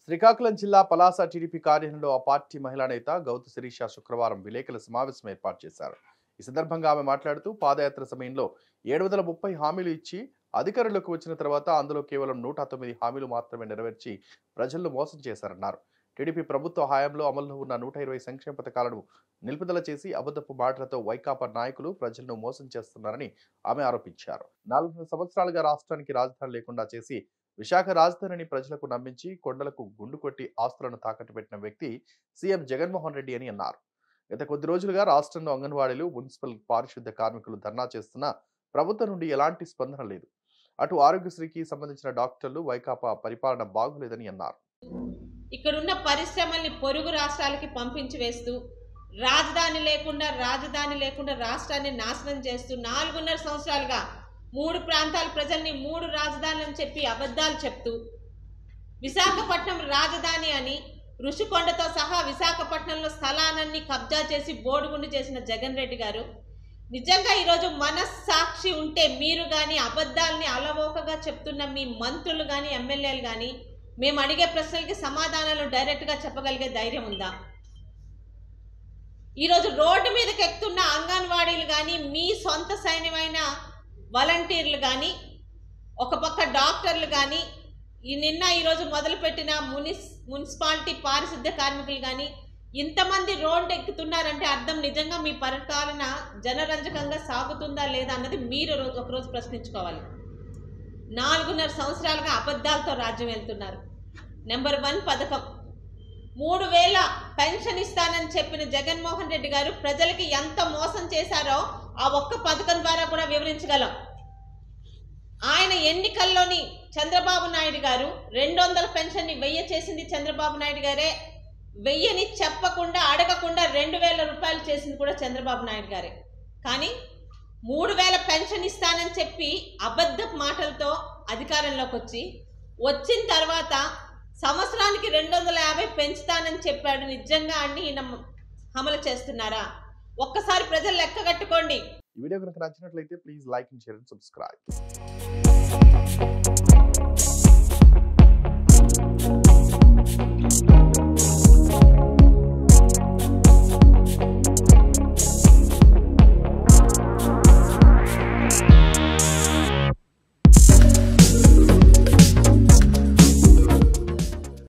శ్రీకాకుళం జిల్లా పలాస టీడీపీ కార్యాలయంలో ఆ పార్టీ మహిళా నేత గౌతు శిరీష శుక్రవారం విలేకరుల సమావేశం ఏర్పాటు చేశారు ఈ సందర్భంగా ఆమె మాట్లాడుతూ పాదయాత్ర సమయంలో ఏడు వందల ముప్పై హామీలు ఇచ్చి అధికారంలోకి వచ్చిన తర్వాత అందులో కేవలం నూట తొమ్మిది హామీలు మాత్రమే నెరవేర్చి ప్రజలను మోసం చేశారన్నారు టీడీపీ ప్రభుత్వ హయాంలో అమల్లో ఉన్న నూట ఇరవై సంక్షేమ పథకాలను నిలుపుదల చేసి అబద్ధపు మాటలతో వైకాపా నాయకులు ప్రజలను మోసం చేస్తున్నారని ఆమె ఆరోపించారు నాలుగు సంవత్సరాలుగా రాష్ట్రానికి రాజధాని లేకుండా చేసి విశాఖ రాజధానిని ప్రజలకు నమ్మించి కొండలకు గుండు కొట్టి ఆస్తులను తాకట్టు పెట్టిన వ్యక్తి సీఎం జగన్మోహన్ రెడ్డి అని అన్నారు గత కొద్ది రోజులుగా రాష్ట్రంలో అంగన్వాడీలు మున్సిపల్ పారిశుద్ధ కార్మికులు ధర్నా చేస్తున్నా ప్రభుత్వం నుండి ఎలాంటి స్పందన లేదు అటు ఆరోగ్యశ్రీకి సంబంధించిన డాక్టర్లు వైకాపా పరిపాలన బాగులేదని అన్నారు ఇక్కడున్న పరిశ్రమల్ని పొరుగు రాష్ట్రాలకి పంపించి వేస్తూ రాజధాని లేకుండా రాజధాని లేకుండా రాష్ట్రాన్ని నాశనం చేస్తూ నాలుగున్నర సంవత్సరాలుగా మూడు ప్రాంతాల ప్రజల్ని మూడు రాజధానులని చెప్పి అబద్ధాలు చెప్తూ విశాఖపట్నం రాజధాని అని ఋషికొండతో సహా విశాఖపట్నంలో స్థలాలన్నీ కబ్జా చేసి బోడుగుండు చేసిన జగన్ రెడ్డి గారు నిజంగా ఈరోజు మనస్సాక్షి ఉంటే మీరు కానీ అబద్ధాలని అలవోకగా చెప్తున్న మీ మంత్రులు కానీ ఎమ్మెల్యేలు కానీ మేము అడిగే ప్రశ్నలకి సమాధానాలు డైరెక్ట్గా చెప్పగలిగే ధైర్యం ఉందా ఈరోజు రోడ్డు మీదకి ఎక్కుతున్న అంగన్వాడీలు కానీ మీ సొంత సైన్యమైన వాలంటీర్లు కానీ ఒక పక్క డాక్టర్లు కానీ ఈ నిన్న ఈరోజు మొదలుపెట్టిన మునిస్ మున్సిపాలిటీ పారిశుద్ధ్య కార్మికులు కానీ ఇంతమంది రోడ్డు ఎక్కుతున్నారంటే అర్థం నిజంగా మీ పరిపాలన జనరంజకంగా సాగుతుందా లేదా అన్నది మీరు రోజు ఒకరోజు ప్రశ్నించుకోవాలి నాలుగున్నర సంవత్సరాలుగా అబద్ధాలతో రాజ్యం వెళ్తున్నారు నెంబర్ వన్ పథకం మూడు వేల పెన్షన్ ఇస్తానని చెప్పిన జగన్మోహన్ రెడ్డి గారు ప్రజలకి ఎంత మోసం చేశారో ఆ ఒక్క పథకం ద్వారా కూడా వివరించగలం ఆయన ఎన్నికల్లోని చంద్రబాబు నాయుడు గారు రెండు వందల పెన్షన్ని వెయ్యి చేసింది చంద్రబాబు నాయుడు గారే వెయ్యని చెప్పకుండా అడగకుండా రెండు వేల రూపాయలు చేసింది కూడా చంద్రబాబు నాయుడు గారే కానీ మూడు వేల పెన్షన్ ఇస్తానని చెప్పి అబద్ధ మాటలతో అధికారంలోకి వచ్చి వచ్చిన తర్వాత సంవత్సరానికి రెండు వందల యాభై పెంచుతానని చెప్పాడు నిజంగా అన్ని ఈయన అమలు చేస్తున్నారా ఒక్కసారి ప్రజలు లెక్క కట్టుకోండి ఈ వీడియో కనుక నచ్చినట్లయితే please like and share and subscribe Thank you.